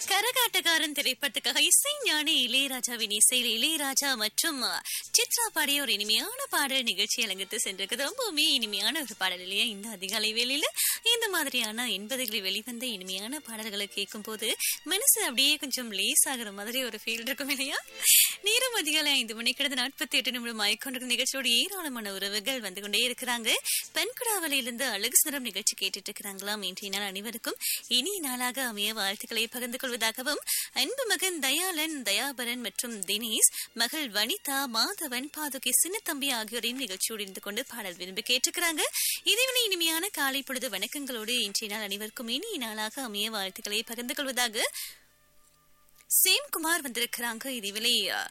கரகாட்டக்காரன் திரைப்படத்துக்காக இசை ஞானி இளையராஜாவின் இசையில் இளையராஜா மற்றும் சித்ரா பாடிய ஒரு இனிமையான பாடல் நிகழ்ச்சி அலங்கத்து சென்றிருக்கு ரொம்பவுமே இனிமையான ஒரு பாடல் இல்லையா இந்த அதிகாலை வேளையில இந்த மாதிரியான எண்பதுகளில் வெளிவந்த இனிமையான பாடல்களை கேட்கும் போது மனசு அப்படியே கொஞ்சம் லேஸ் ஆகுற மாதிரி ஒரு ஃபீல் இருக்கும் இல்லையா நேரம் அதிகாலை ஐந்து மணி கிடந்து நாற்பத்தி எட்டு நிமிடம் ஆய்கொண்டிருக்கும் நிகழ்ச்சியோட ஏராளமான உறவுகள் வந்து கொண்டே இருக்கிறாங்க பெண்குடாவலையிலிருந்து அழகு சுந்தரம் நிகழ்ச்சி கேட்டுட்டு இருக்கிறாங்களாம் இன்றைய நாள் அனைவருக்கும் இனிய நாளாக அமைய வாழ்த்துக்களை பகிர்ந்து கொள்வதாகவும் அன்பு மகன் தயாளன் தயாபரன் மற்றும் தினேஷ் மகள் வனிதா மாதவன் பாதுகை சின்னத்தம்பி ஆகியோரின் நிகழ்ச்சியோடு இருந்து கொண்டு பாடல் விரும்பி கேட்டிருக்கிறாங்க இதேவனை இனிமையான காலை பொழுது வணக்கங்களோடு இன்றைய நாள் அனைவருக்கும் இனிய நாளாக அமைய வாழ்த்துக்களை பகிர்ந்து கொள்வதாக சேம்குமார் வந்திருக்கிறாங்க இதுவிலை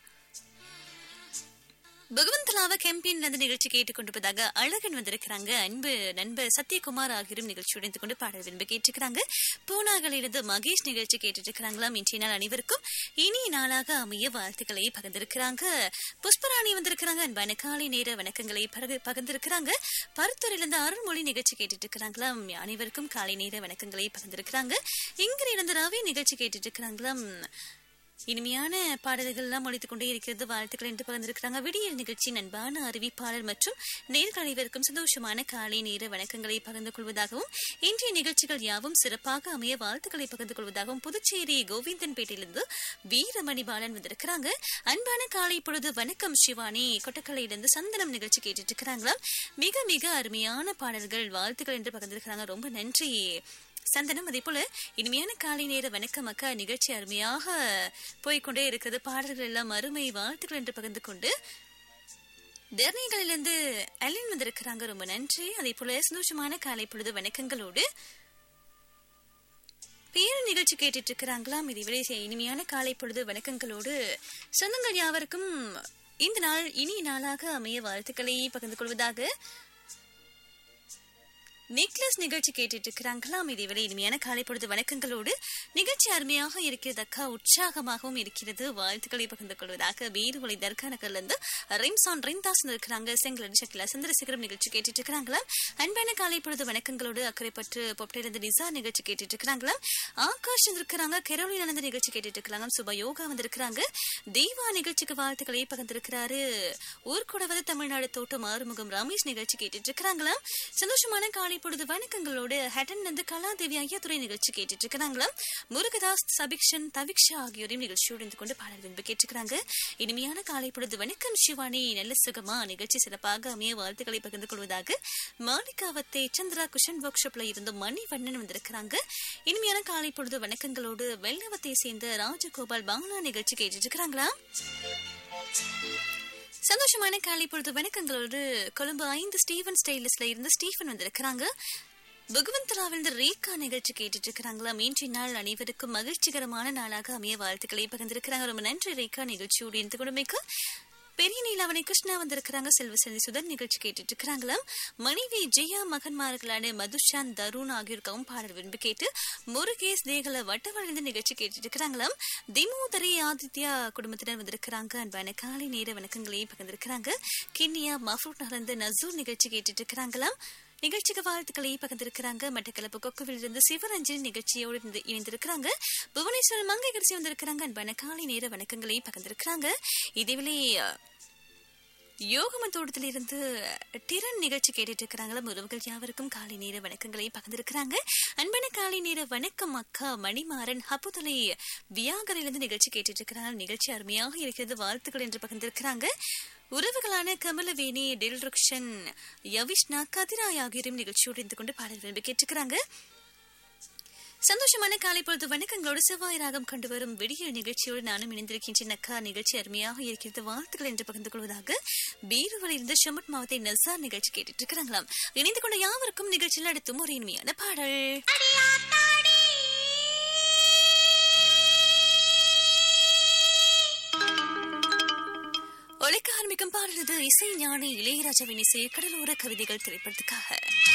பகவந்தலாவ கேம்பியன் அந்த நிகழ்ச்சி கேட்டுக்கொண்டிருப்பதாக அழகன் வந்திருக்கிறாங்க அன்பு நண்பர் சத்யகுமார் ஆகியோரும் நிகழ்ச்சியுடன் இருந்து கொண்டு பாடல் விரும்பி கேட்டிருக்கிறாங்க பூனாகளிலிருந்து மகேஷ் நிகழ்ச்சி கேட்டுட்டு இருக்கிறாங்களாம் இன்றைய நாள் அனைவருக்கும் இனிய நாளாக அமைய வாழ்த்துக்களை பகிர்ந்திருக்கிறாங்க புஷ்பராணி வந்திருக்கிறாங்க அன்பான காலை நேர வணக்கங்களை பகிர்ந்து- பகிர்ந்திருக்கிறாங்க பருத்தூரிலிருந்து அருள்மொழி நிகழ்ச்சி கேட்டுட்டு இருக்கிறாங்களாம் அனைவருக்கும் காலை நேர வணக்கங்களை பகிர்ந்திருக்கிறாங்க இங்கிருந்து இருந்து ரவி நிகழ்ச்சி கேட்டுட்டு இருக்கிறாங்களாம் இனிமையான பாடல்கள் எல்லாம் ஒழித்துக் கொண்டே இருக்கிறது வாழ்த்துக்கள் என்று பகிர்ந்திருக்கிறாங்க விடியல் நிகழ்ச்சி அன்பான அறிவிப்பாளர் மற்றும் நேர்கள் அனைவருக்கும் சந்தோஷமான காலை நேர வணக்கங்களை பகிர்ந்து கொள்வதாகவும் இன்றைய நிகழ்ச்சிகள் யாவும் சிறப்பாக அமைய வாழ்த்துக்களை பகிர்ந்து கொள்வதாகவும் புதுச்சேரி கோவிந்தன்பேட்டையிலிருந்து வீரமணி பாலன் வந்திருக்கிறாங்க அன்பான காலை பொழுது வணக்கம் சிவானி கொட்டக்கலையிலிருந்து சந்தனம் நிகழ்ச்சி கேட்டுட்டு இருக்கிறாங்களாம் மிக மிக அருமையான பாடல்கள் வாழ்த்துக்கள் என்று பகிர்ந்திருக்கிறாங்க ரொம்ப நன்றி சந்தனம் அதே போல இனிமையான காலை நேர வணக்கம் அக்கா நிகழ்ச்சி அருமையாக போய்க்கொண்டே இருக்கிறது பாடல்கள் எல்லாம் அருமை வாழ்த்துக்கள் என்று பகிர்ந்து கொண்டு டெர்னிகளிலிருந்து அலின் வந்திருக்கிறாங்க ரொம்ப நன்றி அதே போல சந்தோஷமான காலை பொழுது வணக்கங்களோடு பேரு நிகழ்ச்சி கேட்டுட்டு இருக்கிறாங்களாம் இது விலை இனிமையான காலை பொழுது வணக்கங்களோடு சொந்தங்கள் யாவருக்கும் இந்த நாள் இனிய நாளாக அமைய வாழ்த்துக்களை பகிர்ந்து கொள்வதாக நிக்லஸ் நிகழ்ச்சி கேட்டுட்டு இருக்கிறாங்களாம் இதே வேளை இனிமையான காலை பொழுது வணக்கங்களோடு நிகழ்ச்சி அருமையாக இருக்கிறது அக்கா உற்சாகமாகவும் இருக்கிறது வாழ்த்துக்களை பகிர்ந்து கொள்வதாக வீரவழி தர்கா நகர்ல இருந்து ரிம்சான் ரிந்தாஸ் இருக்கிறாங்க செங்கலடி சக்கிலா சந்திரசேகரம் நிகழ்ச்சி கேட்டுட்டு இருக்கிறாங்களாம் அன்பான காலை பொழுது வணக்கங்களோடு அக்கறைப்பட்டு பொப்டையிலிருந்து நிசா நிகழ்ச்சி கேட்டுட்டு இருக்கிறாங்களாம் ஆகாஷ் இருக்கிறாங்க கெரோலி ஆனந்த நிகழ்ச்சி கேட்டுட்டு இருக்காங்க சுப யோகா வந்திருக்கிறாங்க தெய்வா நிகழ்ச்சிக்கு வாழ்த்துக்களை பகிர்ந்திருக்கிறாரு ஊர்கூட வந்து தமிழ்நாடு தோட்டம் ஆறுமுகம் ரமேஷ் நிகழ்ச்சி கேட்டுட்டு இருக்கிறாங்களாம் சந்தோஷமான காலை பொழுது வணக்கங்களோடு ஹட்டன் வந்து கலாதேவி ஐயாத்துறை நிகழ்ச்சி கேட்டுட்டு இருக்கிறாங்களாம் முருகதாஸ் சபிக்ஷன் தவிக்ஷா ஆகியோரையும் நிகழ்ச்சியோடு இருந்து கொண்டு பாடல் விரும்பி கேட்டுக்கிறாங்க இனிமையான காலை பொழுது வணக்கம் சிவானி நல்ல சுகமா நிகழ்ச்சி சிறப்பாக அமைய வாழ்த்துக்களை பகிர்ந்து கொள்வதாக மாணிக்காவத்தை சந்திரா குஷன் ஒர்க் ஷாப்ல இருந்து மணிவண்ணன் வந்திருக்கிறாங்க இனிமையான காலை பொழுது வணக்கங்களோடு வெள்ளவத்தை சேர்ந்த ராஜகோபால் பாங்லா நிகழ்ச்சி கேட்டுட்டு இருக்கிறாங்களா சந்தோஷமான காலை பொழுது வணக்கங்களோடு கொழும்பு ஐந்து ஸ்டீவன் ஸ்டைலிஸ்ல இருந்து ஸ்டீஃபன் வந்திருக்கிறாங்க பகவந்தலாவிலிருந்து ரேகா நிகழ்ச்சி கேட்டுட்டு இருக்கிறாங்களா இன்றைய நாள் அனைவருக்கும் மகிழ்ச்சிகரமான நாளாக அமைய வாழ்த்துக்களை பகிர்ந்திருக்கிறாங்க ரொம்ப நன்றி ரேகா நிகழ்ச்சியோடு இருந்து கொடுமைக்கு பெரிய நீலாவணி கிருஷ்ணா வந்திருக்கிறாங்க செல்வசெல்வி சுதன் நிகழ்ச்சி கேட்டுட்டு இருக்கிறாங்களாம் மனைவி ஜெயா மகன்மார்களான மதுஷாந்த் தருண் ஆகியோருக்காகவும் பாடல் விரும்பி கேட்டு முருகேஷ் தேகல வட்டவழிந்து நிகழ்ச்சி கேட்டுட்டு இருக்கிறாங்களாம் திமோதரி ஆதித்யா குடும்பத்தினர் வந்திருக்கிறாங்க அன்பான காலை நேர வணக்கங்களை பகிர்ந்திருக்கிறாங்க கிண்ணியா மஃபூட் நகர்ந்து நசூர் நிகழ்ச்சி கேட்டுட்டு இருக்கிறாங்களாம் நிகழ்ச்சிக்கு வாழ்த்துக்களை பகிர்ந்திருக்கிறாங்க மட்டக்களப்பு கொக்குவில் இருந்து சிவரஞ்சன் நிகழ்ச்சியோடு இருந்து இணைந்திருக்கிறாங்க புவனேஸ்வரன் மங்கை கடைசி வந்திருக்கிறாங்க அன்பான காலை நேர வணக்கங்களை பகிர்ந்திருக்கிறாங்க இதேவேளை யோகமன் தோட்டத்திலிருந்து டிரன் நிகழ்ச்சி கேட்டுட்டு இருக்கிறாங்களா உறவுகள் யாவருக்கும் காலை நேர வணக்கங்களை பகிர்ந்திருக்கிறாங்க அன்பான காலை நேர வணக்கம் அக்கா மணிமாறன் ஹப்புதலை வியாகரிலிருந்து நிகழ்ச்சி கேட்டுட்டு இருக்கிறாங்க நிகழ்ச்சி அருமையாக இருக்கிறது வாழ்த்துக்கள் என்று பகிர்ந்திருக்கிறாங்க உறவுகளான கமலவேணி டில்ருக்ஷன் யவிஷ்ணா கதிராய் ஆகியோரும் நிகழ்ச்சியோடு இருந்து கொண்டு பாடல் விரும்பி கேட்டுக்கிறாங்க சந்தோஷமான காலை பொழுது வணக்கங்களோடு செவ்வாய் ராகம் கொண்டு வரும் விடியல் நிகழ்ச்சியோடு நானும் இணைந்திருக்கின்றேன் அக்கா நிகழ்ச்சி அருமையாக இருக்கிறது வாழ்த்துக்கள் என்று பகிர்ந்து கொள்வதாக பீருவலிருந்து ஷமட் மாவத்தை நசார் நிகழ்ச்சி கேட்டுட்டு இருக்கிறாங்களாம் இணைந்து கொண்ட யாவருக்கும் நிகழ்ச்சியில் அடுத்தும் ஒரு இனிமையான பாடல் ஒழிக்க ஆரம்பிக்கும் பாடல் இது இசை ஞானி இளையராஜாவின் இசை கடலோர கவிதைகள் திரைப்படத்துக்காக